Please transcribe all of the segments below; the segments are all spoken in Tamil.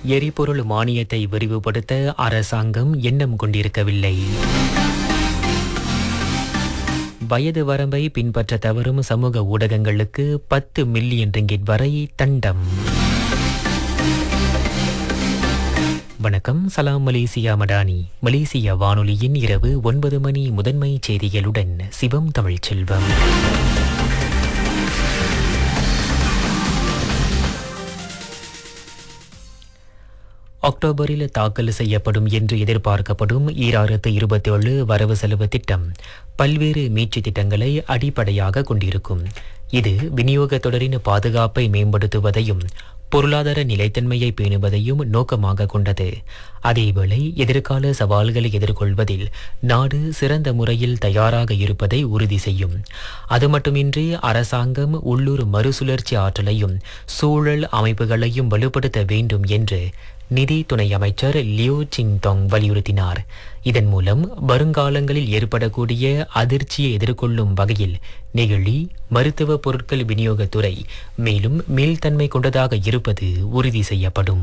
எரிபொருள் மானியத்தை விரிவுபடுத்த அரசாங்கம் எண்ணம் கொண்டிருக்கவில்லை வயது வரம்பை பின்பற்ற தவறும் சமூக ஊடகங்களுக்கு பத்து மில்லியன் ரிங்கிட் வரை தண்டம் வணக்கம் சலாம் மலேசியா மடானி மலேசியா வானொலியின் இரவு ஒன்பது மணி முதன்மை செய்திகளுடன் சிவம் தமிழ்ச் செல்வம் அக்டோபரில் தாக்கல் செய்யப்படும் என்று எதிர்பார்க்கப்படும் ஈராயிரத்து இருபத்தி ஏழு வரவு செலவு திட்டம் பல்வேறு மீட்சி திட்டங்களை அடிப்படையாக கொண்டிருக்கும் இது விநியோக தொடரின் பாதுகாப்பை மேம்படுத்துவதையும் பொருளாதார நிலைத்தன்மையை பேணுவதையும் நோக்கமாக கொண்டது அதேவேளை எதிர்கால சவால்களை எதிர்கொள்வதில் நாடு சிறந்த முறையில் தயாராக இருப்பதை உறுதி செய்யும் அது மட்டுமின்றி அரசாங்கம் உள்ளூர் மறுசுழற்சி ஆற்றலையும் சூழல் அமைப்புகளையும் வலுப்படுத்த வேண்டும் என்று நிதி துணை அமைச்சர் லியோ சிங்டோங் வலியுறுத்தினார் இதன் மூலம் வருங்காலங்களில் ஏற்படக்கூடிய அதிர்ச்சியை எதிர்கொள்ளும் வகையில் நெகிழி மருத்துவ பொருட்கள் விநியோகத்துறை மேலும் மீள்தன்மை கொண்டதாக இருப்பது உறுதி செய்யப்படும்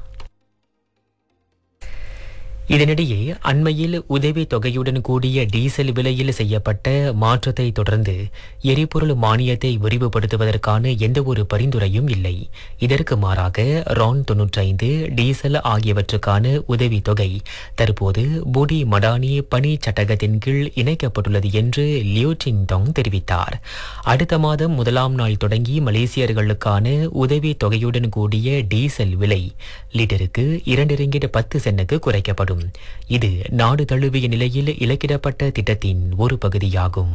இதனிடையே அண்மையில் உதவி தொகையுடன் கூடிய டீசல் விலையில் செய்யப்பட்ட மாற்றத்தை தொடர்ந்து எரிபொருள் மானியத்தை விரிவுபடுத்துவதற்கான எந்த ஒரு பரிந்துரையும் இல்லை இதற்கு மாறாக ரான் தொன்னூற்றைந்து டீசல் ஆகியவற்றுக்கான உதவி தொகை தற்போது புடி மடானி பணி சட்டகத்தின் கீழ் இணைக்கப்பட்டுள்ளது என்று லியோ சின்டோங் தெரிவித்தார் அடுத்த மாதம் முதலாம் நாள் தொடங்கி மலேசியர்களுக்கான உதவி தொகையுடன் கூடிய டீசல் விலை லிட்டருக்கு இரண்டு ரிங்கிட் பத்து சென்னுக்கு குறைக்கப்படும் இது நாடு தழுவிய நிலையில் இலக்கிடப்பட்ட திட்டத்தின் ஒரு பகுதியாகும்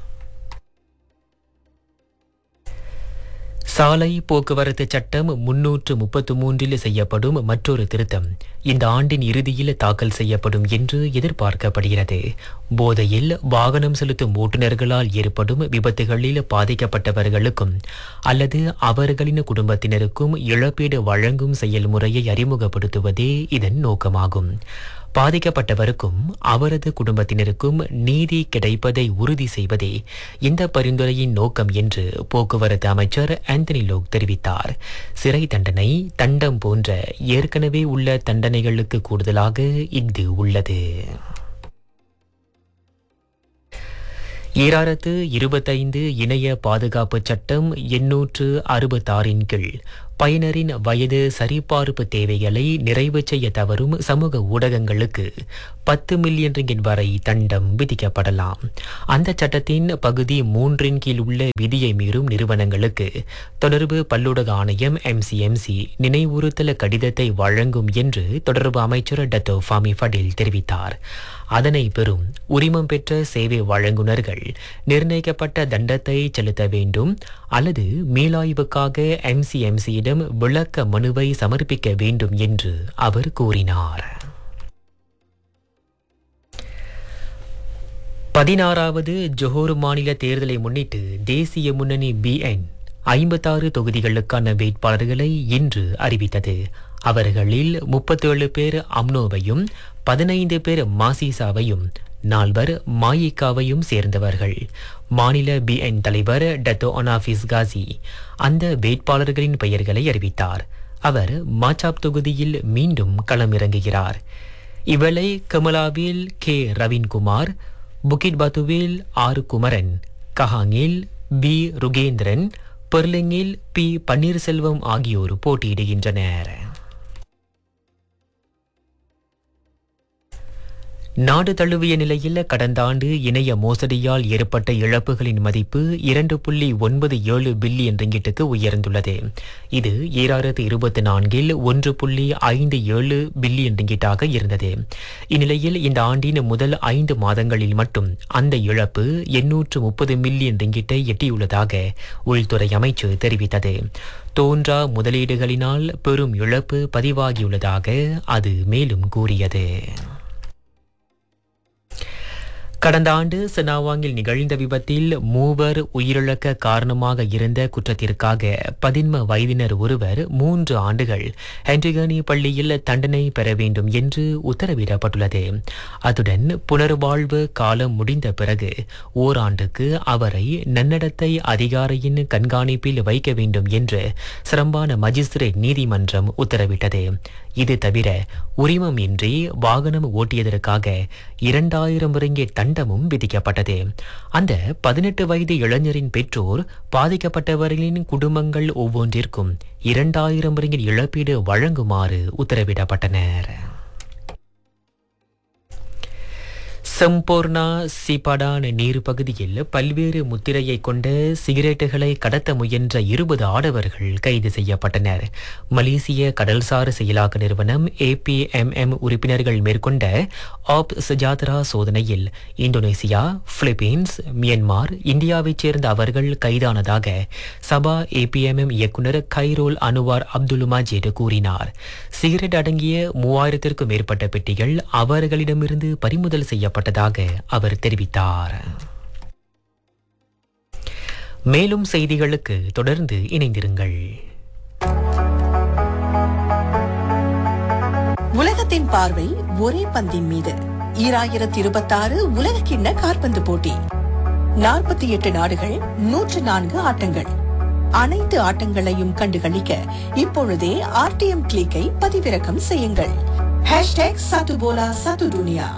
சாலை போக்குவரத்து சட்டம் முன்னூற்று முப்பத்து மூன்றில் செய்யப்படும் மற்றொரு திருத்தம் இந்த ஆண்டின் இறுதியில் தாக்கல் செய்யப்படும் என்று எதிர்பார்க்கப்படுகிறது போதையில் வாகனம் செலுத்தும் ஓட்டுநர்களால் ஏற்படும் விபத்துகளில் பாதிக்கப்பட்டவர்களுக்கும் அல்லது அவர்களின் குடும்பத்தினருக்கும் இழப்பீடு வழங்கும் செயல்முறையை அறிமுகப்படுத்துவதே இதன் நோக்கமாகும் பாதிக்கப்பட்டவருக்கும் அவரது குடும்பத்தினருக்கும் நீதி கிடைப்பதை உறுதி செய்வதே இந்த பரிந்துரையின் நோக்கம் என்று போக்குவரத்து அமைச்சர் ஆந்தனி லோக் தெரிவித்தார் சிறை தண்டனை தண்டம் போன்ற ஏற்கனவே உள்ள தண்டனைகளுக்கு கூடுதலாக இஃது உள்ளது ஈராயிரத்து இருபத்தைந்து இணைய பாதுகாப்பு சட்டம் எண்ணூற்று அறுபத்தாறின் கீழ் பயனரின் வயது சரிபார்ப்பு தேவைகளை நிறைவு செய்ய தவறும் சமூக ஊடகங்களுக்கு பத்து மில்லியன் ரிங்கின் வரை தண்டம் விதிக்கப்படலாம் அந்த சட்டத்தின் பகுதி மூன்றின் கீழ் உள்ள விதியை மீறும் நிறுவனங்களுக்கு தொடர்பு பல்லூடக ஆணையம் எம்சிஎம்சி நினைவுறுத்தல் கடிதத்தை வழங்கும் என்று தொடர்பு அமைச்சர் டத்தோ ஃபாமி ஃபடில் தெரிவித்தார் அதனை பெறும் உரிமம் பெற்ற சேவை வழங்குனர்கள் நிர்ணயிக்கப்பட்ட தண்டத்தை செலுத்த வேண்டும் அல்லது மீளாய்வுக்காக எம்சிஎம்சியிடம் விளக்க மனுவை சமர்ப்பிக்க வேண்டும் என்று அவர் கூறினார் பதினாறாவது ஜொஹோர் மாநில தேர்தலை முன்னிட்டு தேசிய முன்னணி பிஎன் ஐம்பத்தாறு தொகுதிகளுக்கான வேட்பாளர்களை இன்று அறிவித்தது அவர்களில் முப்பத்தேழு பேர் அம்னோவையும் பதினைந்து பேர் மாசிசாவையும் நால்வர் மாயிகாவையும் சேர்ந்தவர்கள் மாநில பிஎன் தலைவர் டத்தோ ஒனாஃபிஸ் காசி அந்த வேட்பாளர்களின் பெயர்களை அறிவித்தார் அவர் மாச்சாப் தொகுதியில் மீண்டும் களமிறங்குகிறார் இவளை கமலாவில் கே ரவீன்குமார் புகிட் பாத்துவில் ஆர் குமரன் கஹாங்கில் பி ருகேந்திரன் பெர்லிங்கில் பி பன்னீர்செல்வம் ஆகியோர் போட்டியிடுகின்றனர் நாடு தழுவிய நிலையில் கடந்த ஆண்டு இணைய மோசடியால் ஏற்பட்ட இழப்புகளின் மதிப்பு இரண்டு புள்ளி ஒன்பது ஏழு பில்லியன் ரிங்கிட்டுக்கு உயர்ந்துள்ளது இது ஈராயிரத்து இருபத்தி நான்கில் ஒன்று புள்ளி ஐந்து ஏழு பில்லியன் ரிங்கிட்டாக இருந்தது இந்நிலையில் இந்த ஆண்டின் முதல் ஐந்து மாதங்களில் மட்டும் அந்த இழப்பு எண்ணூற்று முப்பது மில்லியன் ரிங்கிட்டை எட்டியுள்ளதாக உள்துறை அமைச்சு தெரிவித்தது தோன்றா முதலீடுகளினால் பெரும் இழப்பு பதிவாகியுள்ளதாக அது மேலும் கூறியது கடந்த ஆண்டு செனாவாங்கில் நிகழ்ந்த விபத்தில் மூவர் உயிரிழக்க காரணமாக இருந்த குற்றத்திற்காக பதின்ம வயதினர் ஒருவர் மூன்று ஆண்டுகள் ஹென்ரிகனி பள்ளியில் தண்டனை பெற வேண்டும் என்று உத்தரவிடப்பட்டுள்ளது அத்துடன் புனர்வாழ்வு காலம் முடிந்த பிறகு ஓராண்டுக்கு அவரை நன்னடத்தை அதிகாரியின் கண்காணிப்பில் வைக்க வேண்டும் என்று சிரம்பான மஜிஸ்திரேட் நீதிமன்றம் உத்தரவிட்டது இது தவிர உரிமம் இன்றி வாகனம் ஓட்டியதற்காக இரண்டாயிரம் ரிங்கெட் தண்டமும் விதிக்கப்பட்டது அந்த பதினெட்டு வயது இளைஞரின் பெற்றோர் பாதிக்கப்பட்டவர்களின் குடும்பங்கள் ஒவ்வொன்றிற்கும் இரண்டாயிரம் ரிங்கெட் இழப்பீடு வழங்குமாறு உத்தரவிடப்பட்டனர் சம்பூர்ணா சிபடான் நீர் பகுதியில் பல்வேறு முத்திரையை கொண்ட சிகரெட்டுகளை கடத்த முயன்ற இருபது ஆடவர்கள் கைது செய்யப்பட்டனர் மலேசிய கடல்சார் செயலாக்க நிறுவனம் ஏபிஎம்எம் உறுப்பினர்கள் மேற்கொண்ட ஆப் சஜாத்ரா சோதனையில் இந்தோனேசியா பிலிப்பீன்ஸ் மியன்மார் இந்தியாவைச் சேர்ந்த அவர்கள் கைதானதாக சபா ஏபிஎம்எம் இயக்குனர் கைரோல் அனுவார் அப்துல் மஜீத் கூறினார் சிகரெட் அடங்கிய மூவாயிரத்திற்கும் மேற்பட்ட பெட்டிகள் அவர்களிடமிருந்து பறிமுதல் செய்யப்பட்டதாக அவர் தெரிவித்தார் மேலும் செய்திகளுக்கு தொடர்ந்து இணைந்திருங்கள் உலகத்தின் பார்வை ஒரே பந்தின் மீது ஈராயிரத்தி இருபத்தாறு உலக கிண்ண காற்பந்து போட்டி நாற்பத்தி எட்டு நாடுகள் நூற்று நான்கு ஆட்டங்கள் அனைத்து ஆட்டங்களையும் கண்டுகளிக்க இப்பொழுதே ஆர்டிஎம் கிளிக்கை பதிவிறக்கம் செய்யுங்கள் ஹேஷ்டேக் சத்து போலா சத்து துனியா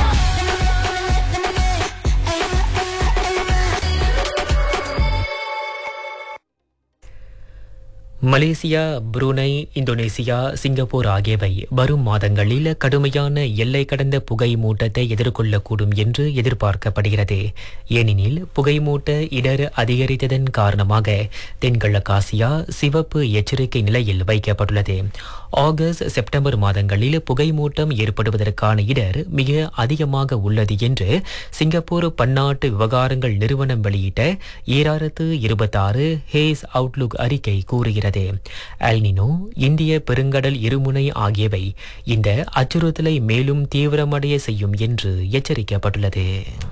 மலேசியா புரூனை இந்தோனேசியா சிங்கப்பூர் ஆகியவை வரும் மாதங்களில் கடுமையான எல்லை கடந்த புகை மூட்டத்தை எதிர்கொள்ளக்கூடும் என்று எதிர்பார்க்கப்படுகிறது ஏனெனில் புகை மூட்ட இடர் அதிகரித்ததன் காரணமாக தென்கிழக்காசியா சிவப்பு எச்சரிக்கை நிலையில் வைக்கப்பட்டுள்ளது ஆகஸ்ட் செப்டம்பர் மாதங்களில் புகை மூட்டம் ஏற்படுவதற்கான இடர் மிக அதிகமாக உள்ளது என்று சிங்கப்பூர் பன்னாட்டு விவகாரங்கள் நிறுவனம் வெளியிட்ட ஈராயிரத்து இருபத்தாறு ஹேஸ் அவுட்லுக் அறிக்கை கூறுகிறது அல்னினோ இந்திய பெருங்கடல் இருமுனை ஆகியவை இந்த அச்சுறுத்தலை மேலும் தீவிரமடைய செய்யும் என்று எச்சரிக்கப்பட்டுள்ளது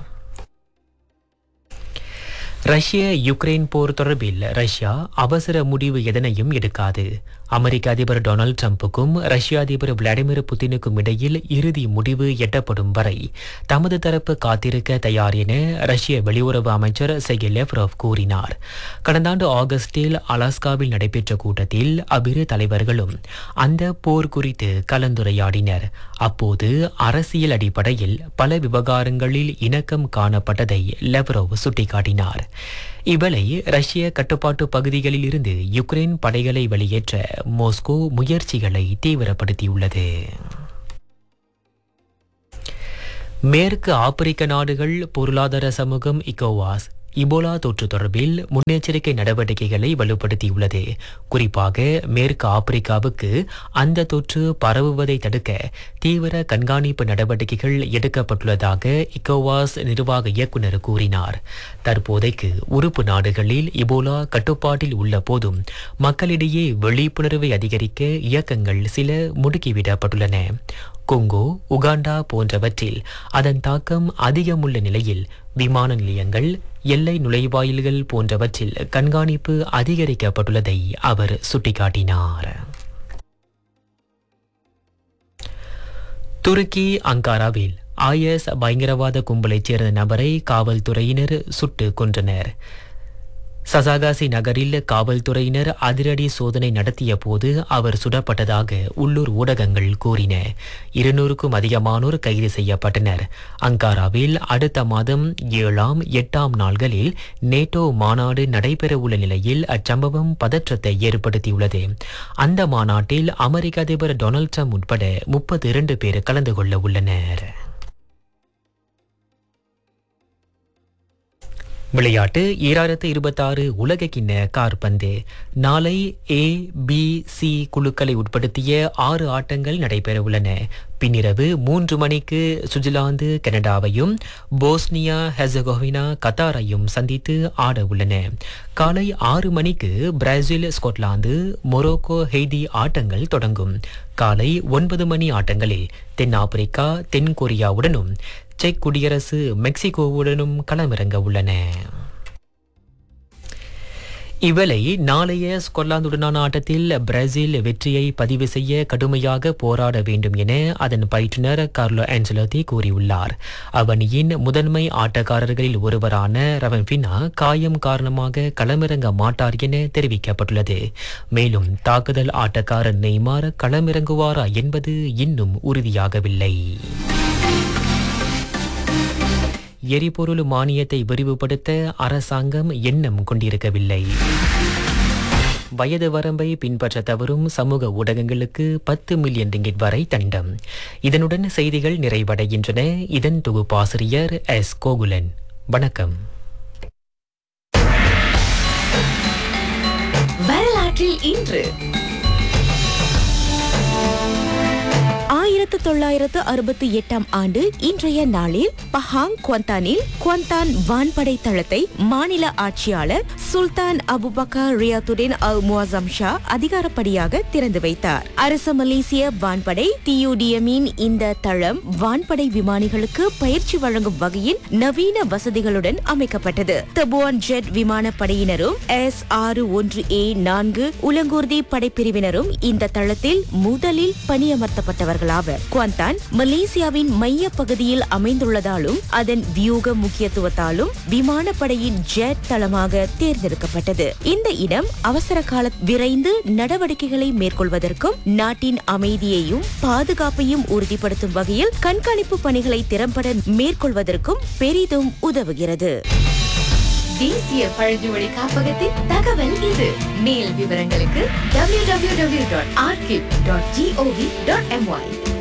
ரஷ்ய யுக்ரைன் போர் தொடர்பில் ரஷ்யா அவசர முடிவு எதனையும் எடுக்காது அமெரிக்க அதிபர் டொனால்ட் ட்ரம்புக்கும் ரஷ்ய அதிபர் விளாடிமிர் புதினுக்கும் இடையில் இறுதி முடிவு எட்டப்படும் வரை தமது தரப்பு காத்திருக்க தயார் என ரஷ்ய வெளியுறவு அமைச்சர் செகி லெவ்ரோவ் கூறினார் கடந்த ஆண்டு ஆகஸ்டில் அலாஸ்காவில் நடைபெற்ற கூட்டத்தில் அவ்விரு தலைவர்களும் அந்த போர் குறித்து கலந்துரையாடினர் அப்போது அரசியல் அடிப்படையில் பல விவகாரங்களில் இணக்கம் காணப்பட்டதை லெவ்ரோவ் சுட்டிக்காட்டினார் இவ்வேளை ரஷ்ய கட்டுப்பாட்டு பகுதிகளில் இருந்து யுக்ரைன் படைகளை வெளியேற்ற மோஸ்கோ முயற்சிகளை தீவிரப்படுத்தியுள்ளது மேற்கு ஆப்பிரிக்க நாடுகள் பொருளாதார சமூகம் இகோவாஸ் இபோலா தொற்று தொடர்பில் முன்னெச்சரிக்கை நடவடிக்கைகளை வலுப்படுத்தியுள்ளது குறிப்பாக மேற்கு ஆப்பிரிக்காவுக்கு அந்த தொற்று பரவுவதை தடுக்க தீவிர கண்காணிப்பு நடவடிக்கைகள் எடுக்கப்பட்டுள்ளதாக இக்கோவாஸ் நிர்வாக இயக்குனர் கூறினார் தற்போதைக்கு உறுப்பு நாடுகளில் இபோலா கட்டுப்பாட்டில் உள்ள போதும் மக்களிடையே விழிப்புணர்வை அதிகரிக்க இயக்கங்கள் சில முடுக்கிவிடப்பட்டுள்ளன கொங்கோ உகாண்டா போன்றவற்றில் அதன் தாக்கம் அதிகமுள்ள நிலையில் விமான நிலையங்கள் எல்லை நுழைவாயில்கள் போன்றவற்றில் கண்காணிப்பு அதிகரிக்கப்பட்டுள்ளதை அவர் சுட்டிக்காட்டினார் துருக்கி அங்காராவில் ஐஎஸ் பயங்கரவாத கும்பலைச் சேர்ந்த நபரை காவல்துறையினர் சுட்டு கொன்றனர் சசாகாசி நகரில் காவல்துறையினர் அதிரடி சோதனை நடத்திய போது அவர் சுடப்பட்டதாக உள்ளூர் ஊடகங்கள் கூறின இருநூறுக்கும் அதிகமானோர் கைது செய்யப்பட்டனர் அங்காராவில் அடுத்த மாதம் ஏழாம் எட்டாம் நாள்களில் நேட்டோ மாநாடு நடைபெறவுள்ள நிலையில் அச்சம்பவம் பதற்றத்தை ஏற்படுத்தியுள்ளது அந்த மாநாட்டில் அமெரிக்க அதிபர் டொனால்ட் ட்ரம்ப் உட்பட முப்பத்தி இரண்டு பேர் கலந்து கொள்ள உள்ளனர் விளையாட்டு ஈராயிரத்து இருபத்தாறு உலக கிண்ண கார்பந்து நாளை ஏ பி சி குழுக்களை உட்படுத்திய ஆறு ஆட்டங்கள் நடைபெறவுள்ளன பின்னிரவு மூன்று மணிக்கு சுவிட்சர்லாந்து கனடாவையும் போஸ்னியா ஹெசகோவினா கத்தாரையும் சந்தித்து ஆட உள்ளன காலை ஆறு மணிக்கு பிரேசில் ஸ்கொட்லாந்து மொரோக்கோ ஹெய்தி ஆட்டங்கள் தொடங்கும் காலை ஒன்பது மணி ஆட்டங்களில் தென்னாப்பிரிக்கா தென் கொரியாவுடனும் செக் குடியரசு மெக்சிகோவுடனும் களமிறங்க உள்ளன இவளை நாளைய ஸ்கொட்லாந்துடனான ஆட்டத்தில் பிரேசில் வெற்றியை பதிவு செய்ய கடுமையாக போராட வேண்டும் என அதன் பயிற்றுனர் கார்லோ ஆன்சலோத்தி கூறியுள்ளார் அவனியின் முதன்மை ஆட்டக்காரர்களில் ஒருவரான ரவன்பினா காயம் காரணமாக களமிறங்க மாட்டார் என தெரிவிக்கப்பட்டுள்ளது மேலும் தாக்குதல் ஆட்டக்காரர் நெய்மார் களமிறங்குவாரா என்பது இன்னும் உறுதியாகவில்லை எரிபொருள் மானியத்தை விரிவுபடுத்த அரசாங்கம் எண்ணம் கொண்டிருக்கவில்லை வயது வரம்பை பின்பற்ற தவறும் சமூக ஊடகங்களுக்கு பத்து மில்லியன் ரிங்கிட் வரை தண்டம் இதனுடன் செய்திகள் நிறைவடைகின்றன இதன் தொகுப்பாசிரியர் எஸ் கோகுலன் வணக்கம் வரலாற்றில் இன்று ஆயிரத்து தொள்ளாயிரத்து அறுபத்தி எட்டாம் ஆண்டு இன்றைய நாளில் பஹாங் குவந்தானில் குவந்தான் வான்படை தளத்தை மாநில ஆட்சியாளர் சுல்தான் அபுபக்கர் ரியாத்துடின் அல் முவாசம் ஷா அதிகாரப்படியாக திறந்து வைத்தார் அரச மலேசிய வான்படை டியூடிஎமின் இந்த தளம் வான்படை விமானிகளுக்கு பயிற்சி வழங்கும் வகையில் நவீன வசதிகளுடன் அமைக்கப்பட்டது தபுவான் ஜெட் விமானப்படையினரும் எஸ் ஆறு ஒன்று ஏ நான்கு உலங்கூர்தி படைப்பிரிவினரும் இந்த தளத்தில் முதலில் பணியமர்த்தப்பட்டவர்களாவர் குவாந்தான் மலேசியாவின் மைய பகுதியில் அமைந்துள்ளதாலும் அதன் வியூக முக்கியத்துவத்தாலும் விமானப்படையின் ஜெட் தளமாக தேர்ந்தெடுக்கப்பட்டது இந்த இடம் அவசர கால விரைந்து நடவடிக்கைகளை மேற்கொள்வதற்கும் நாட்டின் அமைதியையும் பாதுகாப்பையும் உறுதிப்படுத்தும் வகையில் கண்காணிப்பு பணிகளை திறம்பட மேற்கொள்வதற்கும் பெரிதும் உதவுகிறது தேசிய பழங்குமொழி காப்பகத்தின் தகவல் இது மேல் விவரங்களுக்கு www.archive.gov.my